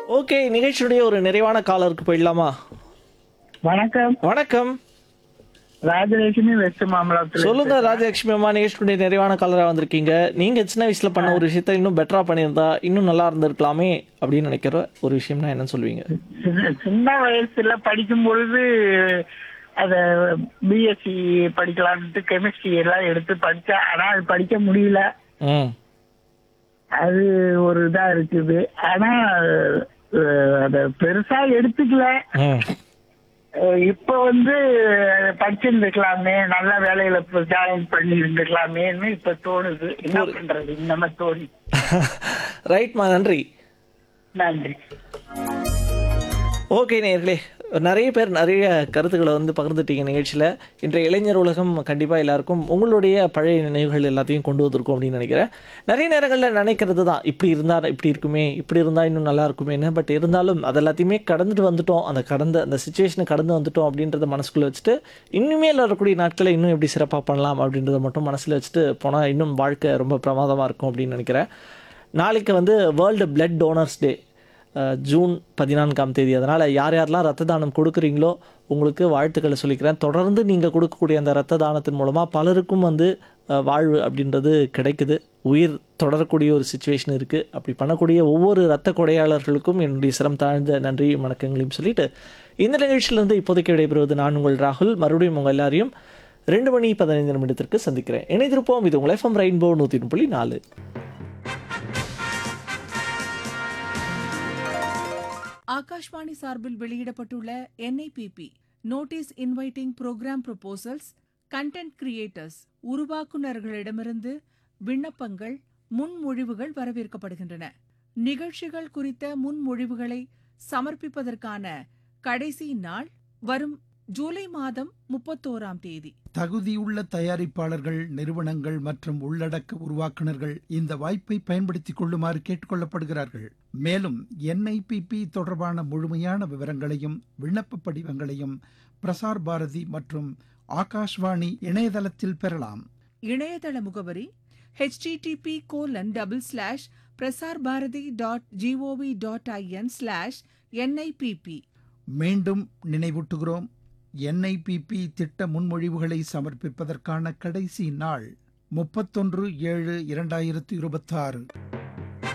okay நிகழ்ச்சியுடைய ஒரு நிறைவான காலருக்கு போயிடலாமா வணக்கம் வணக்கம் ராஜலட்சுமி வெஸ்ட் மாமலத்தில் சொல்லுங்க ராஜலட்சுமி அம்மா நிகழ்ச்சியுடைய நிறைவான காலரா வந்திருக்கீங்க நீங்க சின்ன வயசுல பண்ண ஒரு விஷயத்த இன்னும் பெட்டரா பண்ணியிருந்தா இன்னும் நல்லா இருந்திருக்கலாமே அப்படின்னு நினைக்கிற ஒரு விஷயம்னா என்னன்னு சொல்லுவீங்க சின்ன- சின்ன வயசுல படிக்கும் பொழுது அத பிஎஸ்சி படிக்கலாம்னு கெமிஸ்ட்ரி எல்லாம் எடுத்து படிச்சேன் ஆனா அது படிக்க முடியல ம் அது ஒரு இதா இருக்குது ஆனா அஹ், அத பெருசா எடுத்துக்கல ம் அஹ், இப்ப வந்து படிச்சிருந்துக்கலாமே நல்ல வேலையில ஜாயின் பண்ணி இருந்துக்கலாமேன்னு இப்ப தோணுது என்ன பண்றது இந்த தோணி ரைட்மா நன்றி நன்றி ஓகே நேர்களே நிறைய பேர் நிறைய கருத்துக்களை வந்து பகிர்ந்துட்டீங்க நிகழ்ச்சியில் இன்றைய இளைஞர் உலகம் கண்டிப்பாக எல்லாருக்கும் உங்களுடைய பழைய நினைவுகள் எல்லாத்தையும் கொண்டு வந்திருக்கும் அப்படின்னு நினைக்கிறேன் நிறைய நேரங்களில் நினைக்கிறது தான் இப்படி இருந்தால் இப்படி இருக்குமே இப்படி இருந்தால் இன்னும் நல்லா இருக்குமேன்னு பட் இருந்தாலும் அது எல்லாத்தையுமே கடந்துட்டு வந்துட்டோம் அந்த கடந்த அந்த சுச்சுவேஷனை கடந்து வந்துட்டோம் அப்படின்றத மனசுக்குள்ளே வச்சுட்டு இனிமேல் வரக்கூடிய நாட்களை இன்னும் எப்படி சிறப்பாக பண்ணலாம் அப்படின்றத மட்டும் மனசில் வச்சுட்டு போனால் இன்னும் வாழ்க்கை ரொம்ப பிரமாதமாக இருக்கும் அப்படின்னு நினைக்கிறேன் நாளைக்கு வந்து world blood donors day ah, June பதினான்காம் தேதி அதனால் யார் யாரெல்லாம் ரத்த தானம் கொடுக்குறீங்களோ உங்களுக்கு வாழ்த்துக்களை சொல்லிக்கிறேன் தொடர்ந்து நீங்கள் கொடுக்கக்கூடிய அந்த ரத்த தானத்தின் மூலமாக பலருக்கும் வந்து அஹ், வாழ்வு அப்படின்றது கிடைக்குது உயிர் தொடரக்கூடிய ஒரு சுச்சுவேஷன் இருக்குது அப்படி பண்ணக்கூடிய ஒவ்வொரு ரத்த கொடையாளர்களுக்கும் என்னுடைய சிரம் தாழ்ந்த நன்றியும் வணக்கங்களையும் சொல்லிட்டு இந்த நிகழ்ச்சியிலிருந்து இப்போதைக்கு விடைபெறுவது நான் உங்கள் ராகுல் மறுபடியும் உங்கள் எல்லாரையும் ரெண்டு மணி பதினைந்து நிமிடத்திற்கு சந்திக்கிறேன் இணைந்திருப்போம் இது உங்கள் எஃப்எம் ரெயின்போ நூற்றி புள்ளி நாலு ஆகாஷ்வாணி சார்பில் வெளியிடப்பட்டுள்ள NIPP notice inviting programme proposals content creators உருவாக்குநர்களிடமிருந்து விண்ணப்பங்கள் முன்மொழிவுகள் வரவேற்கப்படுகின்றன நிகழ்ச்சிகள் குறித்த முன்மொழிவுகளை சமர்ப்பிப்பதற்கான கடைசி நாள் வரும் ஜூலை மாதம் முப்பத்தோராம் தேதி தகுதியுள்ள தயாரிப்பாளர்கள் நிறுவனங்கள் மற்றும் உள்ளடக்க உருவாக்குனர்கள் இந்த வாய்ப்பை பயன்படுத்திக் கொள்ளுமாறு கேட்டுக்கொள்ளப்படுகிறார்கள் மேலும் என்ஐபிபி தொடர்பான முழுமையான விவரங்களையும் விண்ணப்ப படிவங்களையும் பிரசார் பாரதி மற்றும் ஆகாஷ்வாணி இணையதளத்தில் பெறலாம் இணையதள முகவரி http colon double slash Prasar Bharati dot GOV dot IN slash NIPP மீண்டும் நினைவூட்டுகிறோம் என்ஐபிபி திட்ட முன்மொழிவுகளை சமர்ப்பிப்பதற்கான கடைசி நாள் முப்பத்தொன்று ஏழு இரண்டாயிரத்து இருபத்தாறு